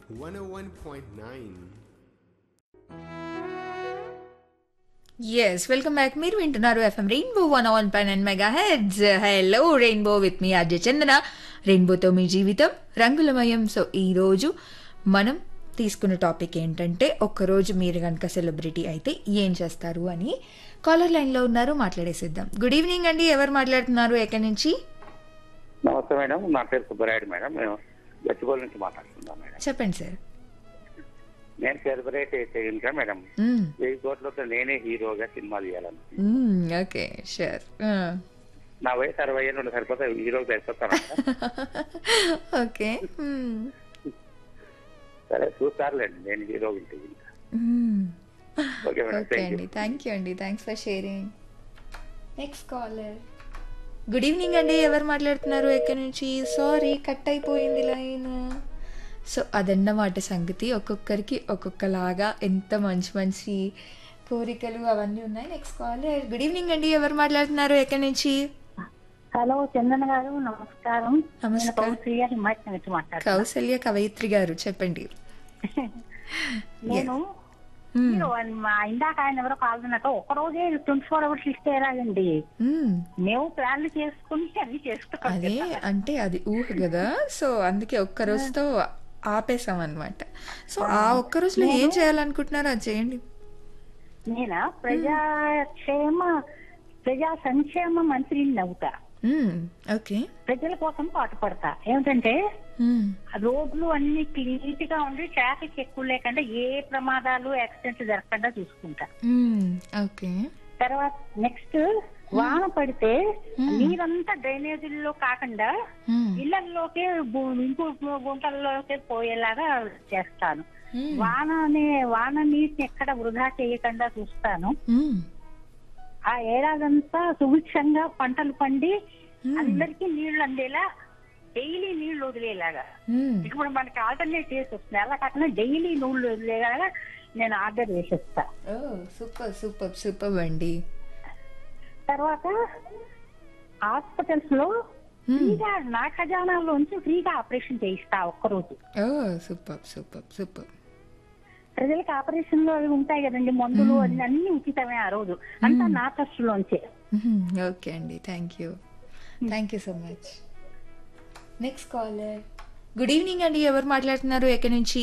101.9 yes welcome back మీరు వింటున్నారు FM rainbow one one pine and mega heads hello rainbow with మీ అజయ్ చందన రెయిన్బోతో మీ జీవితం రంగులమయం సో ఈరోజు మనం తీసుకున్న టాపిక్ ఏంటంటే ఒక్కరోజు మీరు కనుక సెలబ్రిటీ అయితే ఏం చేస్తారు అని కాలర్ లైన్లో ఉన్నారు మాట్లాడేసిద్దాం గుడ్ ఈవినింగ్ అండి ఎవరు మాట్లాడుతున్నారు ఎక్కడి నుంచి నమస్తే మేడం నా పేరు సుబ్బరాయుడు మేడం మేము గచ్చిబౌలి నుంచి మాట్లాడుతున్నాం మేడం చెప్పండి సార్ నేను సెలబ్రేట్ అయితే ఇంకా మేడం వెయ్యి కోట్లతో నేనే హీరోగా సినిమా తీయాలను ఓకే షూర్ నా వయసు అరవై ఏళ్ళు ఉంటే సరిపోతే హీరోకి సరిపోతాను ఓకే సరే చూస్తారులేండి నేను హీరో ఉంటే ఇంకా okay madam okay thank you అండి థ్యాంక్ యూ అండి thanks for sharing next caller good evening అండి ఎవరు మాట్లాడుతున్నారు ఎక్కడి నుంచి సారీ కట్ అయిపోయింది లైన్ సో అదన్నమాట సంగతి ఒక్కొక్కరికి ఒక్కొక్కలాగా ఎంత మంచి మంచి కోరికలు అవన్నీ ఉన్నాయి నెక్స్ట్ కాలర్ గుడ్ ఈవినింగ్ అండి ఎవరు మాట్లాడుతున్నారు ఎక్కడి నుంచి హలో చందన గారు నమస్కారం నమస్కారం. నేను కౌసల్య హిమాచల్ నుంచి మాట్లాడుతున్నాను కౌసల్య కవయిత్రి గారు చెప్పండి నేను మ్మ్. మీరు మా ఇందాక ఆయన ఎవరో కాల్తున్నట్టు ఒక రోజే ట్వంటీ ఫోర్ అవర్స్ ఇస్తే ఎలాగండి మ్మ్. మేము ప్లాన్లు చేసుకుని అన్ని చేస్తాం అదే అంటే అది ఊహ కదా సో అందుకే ఒక్క రోజుతో ఆపేసాం అనమాట సో ఆ ఒక్క రోజులో ఏం చేయాలనుకుంటున్నారో అది చేయండి నేను ప్రజాక్షేమ ప్రజా సంక్షేమ మంత్రిని అవుతా మ్మ్. ఓకే ప్రజల కోసం పాటుపడతా ఏమిటంటే మ్మ్. రోడ్లు అన్ని క్లీన్ గా ఉండి ట్రాఫిక్ ఎక్కువ లేకుండా ఏ ప్రమాదాలు యాక్సిడెంట్లు జరగకుండా చూసుకుంటా మ్మ్. ఓకే తర్వాత నెక్స్ట్ వాన పడితే నీరంతా డ్రైనేజీల్లో కాకుండా మ్మ్. ఇళ్లలోకి ఇంకో గుంటల్లోకి పోయేలాగా చేస్తాను మ్మ్. వాన అనే వాన నీటిని ఎక్కడ వృధా చేయకుండా చూస్తాను మ్మ్. ఆ ఏడాదంతా సుభిక్షంగా పంటలు పండి అందరికీ నీళ్లు అందేలా డైలీ నీళ్లు వదిలేలాగా మ్మ్. ఇప్పుడు మనకి ఆల్టర్నేట్ చేసి వస్తుంది అలా కాకుండా డైలీ నీళ్లు వదిలేలాగా నేను ఆర్డర్ చేసేస్తా ఓ సూపర్ సూపర్ సూపర్ అండి తర్వాత హాస్పిటల్స్ లో ఫ్రీగా నా ఖజానాలోంచి ఫ్రీగా ఆపరేషన్ చేయిస్తా ఒక్కరోజు ఓ సూపర్ సూపర్ సూపర్ ప్రజలకు ఆపరేషన్ లో అవి ఉంటాయి కదండి మందులు అన్ని అన్ని ఉచితమే ఆ రోజు అంతా నా ట్రస్ట్ లోంచే ఓకే అండి thank you thank you so much next caller good evening అండి ఎవరు మాట్లాడుతున్నారు ఎక్కడి నుంచి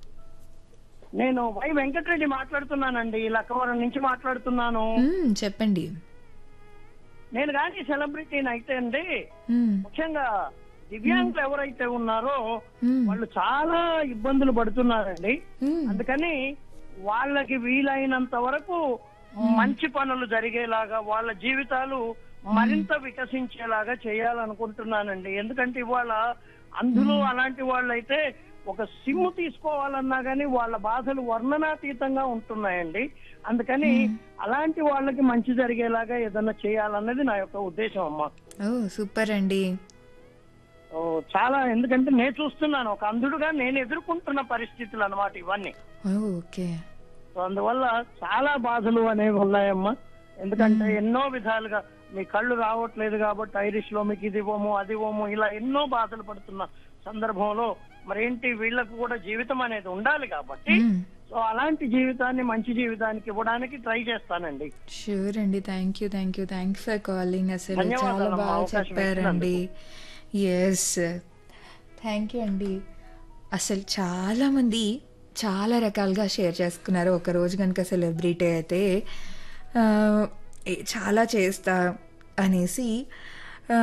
నేను వై వెంకటరెడ్డి మాట్లాడుతున్నానండి లక్కవరం నుంచి మాట్లాడుతున్నాను మ్మ్. చెప్పండి నేను కానీ సెలబ్రిటీని అయితే అండి మ్మ్. ముఖ్యంగా దివ్యాంగులు ఎవరైతే ఉన్నారో మ్మ్. వాళ్ళు చాలా ఇబ్బందులు పడుతున్నారండి మ్మ్. అందుకని వాళ్ళకి వీలైనంత వరకు మంచి పనులు జరిగేలాగా వాళ్ళ జీవితాలు మరింత వికసించేలాగా చేయాలనుకుంటున్నానండి ఎందుకంటే ఇవాళ అందులో అలాంటి వాళ్ళైతే ఒక సిమ్ తీసుకోవాలన్నా గానీ వాళ్ళ బాధలు వర్ణనాతీతంగా ఉంటున్నాయండి అందుకని అలాంటి వాళ్ళకి మంచి జరిగేలాగా ఏదన్నా చేయాలన్నది నా యొక్క ఉద్దేశం అమ్మా ఓ సూపర్ అండి ఓ, చాలా ఎందుకంటే నేను చూస్తున్నాను ఒక అంధుడుగా నేను ఎదుర్కొంటున్న పరిస్థితులు అన్నమాట ఇవన్నీ ఓ ఓకే సో అందువల్ల చాలా బాధలు అనేవి ఉన్నాయమ్మా ఎందుకంటే ఎన్నో విధాలుగా మీ కళ్ళు రావట్లేదు కాబట్టి ఐరిష్ లో మీకు ఇది ఇవ్వము అది ఇవ్వము ఇలా ఎన్నో బాధలు పడుతున్న సందర్భంలో మరేంటి వీళ్ళకు కూడా జీవితం అనేది ఉండాలి కాబట్టి మ్మ్. సో అలాంటి జీవితాన్ని మంచి జీవితానికి ఇవ్వడానికి ట్రై చేస్తానండి షూర్ అండి thank you thank you thanks for calling అసలు చాలా ధన్యవాదాలమ్మా, బాగా అవకాశం చెప్పారండి ఎస్ థ్యాంక్ యూ అండి అసలు చాలామంది చాలా రకాలుగా షేర్ చేసుకున్నారు ఒక రోజు కనుక సెలబ్రిటీ అయితే ఆ, ఏ- చాలా చేస్తా అనేసి ఆ,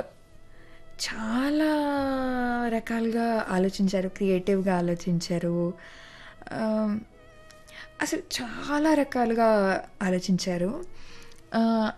చాలా రకాలుగా ఆలోచించారు క్రియేటివ్గా ఆలోచించారు ఆ, అసలు చాలా రకాలుగా ఆలోచించారు ఆ,